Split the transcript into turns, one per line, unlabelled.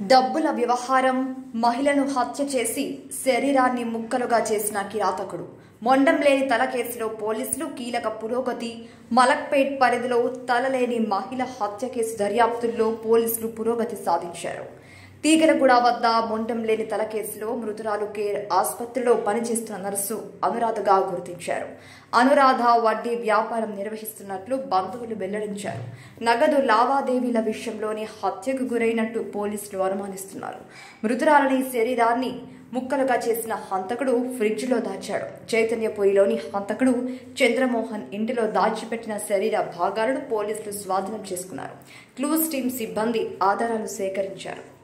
డబ్బుల వ్యవహారం మహిళను హత్య చేసి శరీరాన్ని ముక్కలుగా చేసిన కిరాతకుడు మొండం లేని తల కేసులో పోలీసులు కీలక పురోగతి మలక్పేట్ పరిధిలో తలలేని మహిళ హత్య కేసు దర్యాప్తుల్లో పోలీసులు పురోగతి సాధించారు తీగలగూడ వద్ద మొండం లేని తల కేసులో మృతురాలు కేర్ ఆసుపత్రిలో పనిచేస్తున్న నర్సు అనురాధగా గుర్తించారు అనురాధ వడ్డీ వ్యాపారం నిర్వహిస్తున్నట్లు బంధువులు వెల్లడించారు నగదు లావాదేవీల విషయంలోనే హత్యకు గురైనట్టు పోలీసులు అనుమానిస్తున్నారు మృతురాలని శరీరాన్ని ముక్కలుగా చేసిన హంతకుడు ఫ్రిడ్జ్లో దాచాడు చైతన్యపురిలోని హంతకుడు చంద్రమోహన్ ఇంటిలో దాచిపెట్టిన శరీర భాగాలను పోలీసులు స్వాధీనం చేసుకున్నారు క్లూస్ టీం సిబ్బంది ఆధారాలు సేకరించారు